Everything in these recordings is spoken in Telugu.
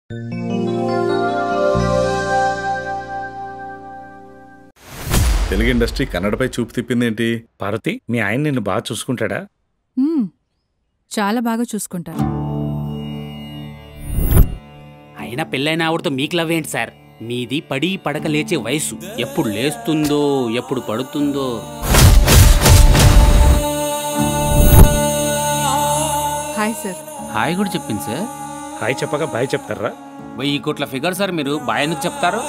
తెలుగు ఇండస్ట్రీ కన్నడపై చూపు తిప్పిందేంటి పార్వతి మీ ఆయన నిన్ను బాగా చూసుకుంటాడా మ్మ్. చాలా బాగా చూసుకుంటారు అయినా పెళ్ళైన ఆవిడతో మీకు లవ్ ఏంటి సార్ మీది పడి పడక లేచే వయసు ఎప్పుడు లేస్తుందో ఎప్పుడు పడుతుందో హాయ్ సార్ హాయ్ కూడా చెప్పింది సార్ హాయ్ చెప్పగా బాయ్ చెప్తారా వెయ్యి కోట్ల ఫిగర్ సార్ మీరు బాయ్ ఎందుకు చెప్తారు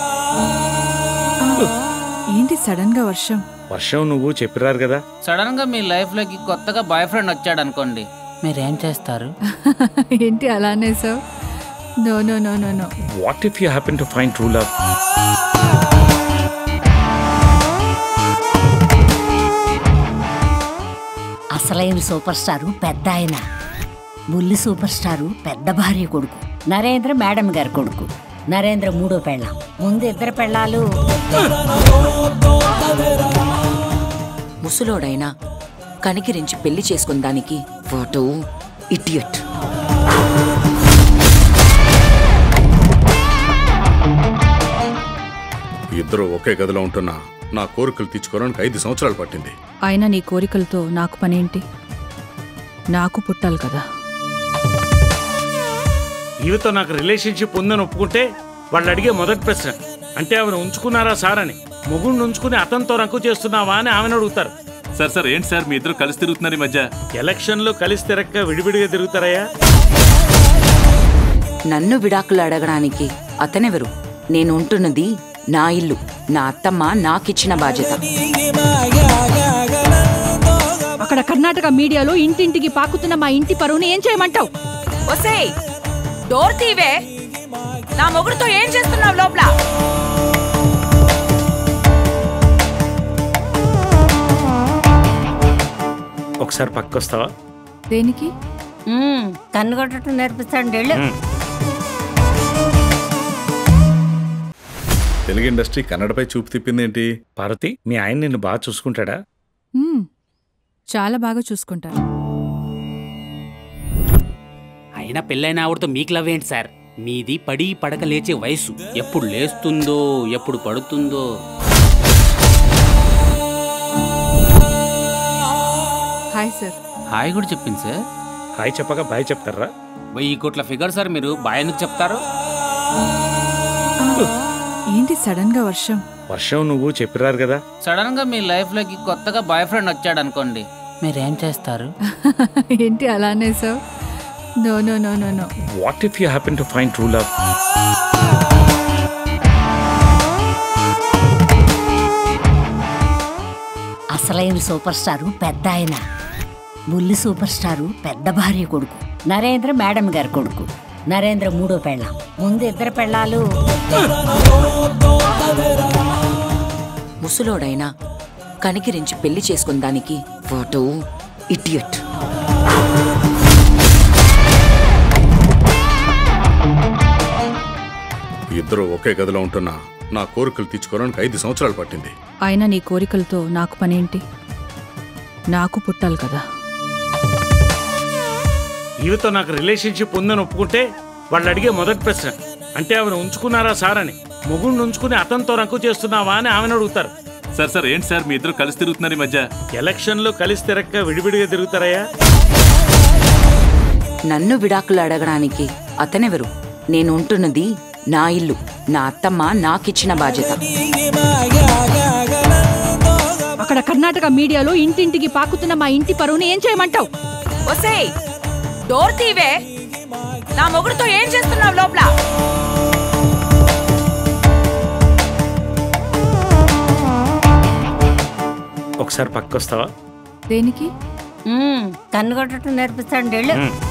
ఏంటి సడన్ గా వర్షం వర్షం నువ్వు చెప్పిరారు కదా సడన్ గా మీ లైఫ్ లోకి కొత్తగా బాయ్ ఫ్రెండ్ వచ్చాడు అనుకోండి మీరేం చేస్తారు ఏంటి అలానే sir no no no no no what if you happen to find true love అసలైన సూపర్ స్టారు పెద్ద ఆయన బుల్లి సూపర్ స్టారు పెద్ద భార్య కొడుకు నరేంద్ర మేడం గారి కొడుకు నరేంద్ర మూడో పెళ్ళాం ముందు ఇద్దరు పెళ్ళాలు ముసలోడైనా కనికిరించి పెళ్లి చేసుకుందానికి వాటో ఇడియట్ ఇద్దరు ఒకే గదిలో ఉంటున్నా నా కోరికలు తీర్చుకోవడానికి ఐదు సంవత్సరాలు పట్టింది అయినా నీ కోరికలతో నాకు పనేంటి నాకు పుట్టాలి కదా ఈవితో నాకు రిలేషన్షిప్ ఉందని ఒప్పుకుంటే వాళ్ళు అడిగే మొదటి ప్రశ్న అంటే ఆమెను ఉంచుకున్నారా సార్ అని మొగుడిని ఉంచుకుని అతనితో రంకు చేస్తున్నావా అని ఆమెను అడుగుతారు సార్ సార్ ఏంటి సార్ మీ ఇద్దరు కలిసి తిరుగుతున్నారు ఈ మధ్య ఎలక్షన్లో కలిసి తిరక్క విడివిడిగా తిరుగుతారయ్యా నన్ను విడాకులు అడగడానికి అతనెవరు నేను ఉంటున్నది నా ఇల్లు నా అత్తమ్మ నాకిచ్చిన బాధ్యత అక్కడ కర్ణాటక మీడియాలో ఇంటింటికి పాకుతున్న మా ఇంటి పరువుని ఏం చేయమంటావు ఒసేయ్ డోర్ తీవే నా మొగుడుతో ఏం చేస్తున్నావు లోపల ఒకసారి పక్కొస్తావా దేనికి మ్మ్, కన్ను కొట్టడం నేర్పిస్తాడు వెళ్ళు తెలుగు ఇండస్ట్రీ కన్నడపై చూపు తిప్పిందేంటి పార్వతి మీ ఆయన నిన్ను బాగా చూసుకుంటాడా మ్మ్. చాలా బాగా చూసుకుంటారు అయినా పెళ్ళైన ఆవిడతో మీకు లవ్ ఏంటి సార్ మీది పడి పడక లేచే వయసు ఎప్పుడు లేస్తుందో ఎప్పుడు పడుతుందో హాయ్ సార్ హాయ్ కూడా చెప్పింది సార్ హాయ్ చెప్పగా బాయ్ చెప్తారా వెయ్యి కోట్ల ఫిగర్ సార్ మీరు బాయ్ ఎందుకు చెప్తారు ఏంటి సడన్ గా వర్షం వర్షం నువ్వు చెప్పిరారు కదా సడన్ గా మీ లైఫ్ లోకి కొత్తగా బాయ్ ఫ్రెండ్ వచ్చాడు అనుకోండి మీరేం చేస్తారు ఏంటి అలానే sir no no no no no what if you happen to find true love అసలైన సూపర్ స్టారు పెద్ద ఆయన బుల్లి సూపర్ స్టారు పెద్ద భార్య కొడుకు నరేంద్ర మేడం గారి కొడుకు నరేంద్ర మూడో పెళ్ళాం ముందు ఇద్దరు పెళ్ళాలు ముసలోడైనా కనికిరించి పెళ్లి చేసుకుందానికి వాటో ఇడియట్ ఇద్దరు ఒకే గదిలో ఉంటున్నా నా కోరికలు తీర్చుకోవడానికి ఐదు సంవత్సరాలు పట్టింది అయినా నీ కోరికలతో నాకు పనేంటి నాకు పుట్టాలి కదా ఈవితో నాకు రిలేషన్షిప్ ఉందని ఒప్పుకుంటే వాళ్ళు అడిగే మొదటి ప్రశ్న అంటే ఆమెను ఉంచుకున్నారా సార్ అని మొగుడిని ఉంచుకుని అతనితో రంకు చేస్తున్నావా అని ఆమెను అడుగుతారు సార్ సార్ ఏంటి సార్ మీ ఇద్దరు కలిసి తిరుగుతున్నారు ఈ మధ్య ఎలక్షన్లో కలిసి తిరక్క విడివిడిగా తిరుగుతారయ్యా నన్ను విడాకులు అడగడానికి అతనెవరు నేను ఉంటున్నది నా ఇల్లు నా అత్తమ్మ నాకిచ్చిన బాధ్యత అక్కడ కర్ణాటక మీడియాలో ఇంటింటికి పాకుతున్న మా ఇంటి పరువుని ఏం చేయమంటావు ఒసేయ్ డోర్ తీవే నా మొగుడుతో ఏం చేస్తున్నావు లోపల ఒకసారి పక్కొస్తావా దేనికి మ్మ్, కన్ను కొట్టడం నేర్పిస్తాడు వెళ్ళు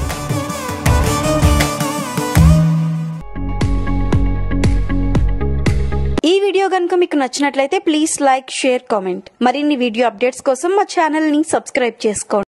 ఈ వీడియో కనుక మీకు నచ్చినట్లయితే ప్లీజ్ లైక్ షేర్ కామెంట్ మరిన్ని వీడియో అప్డేట్స్ కోసం మా ఛానల్ ని సబ్స్క్రైబ్ చేసుకోండి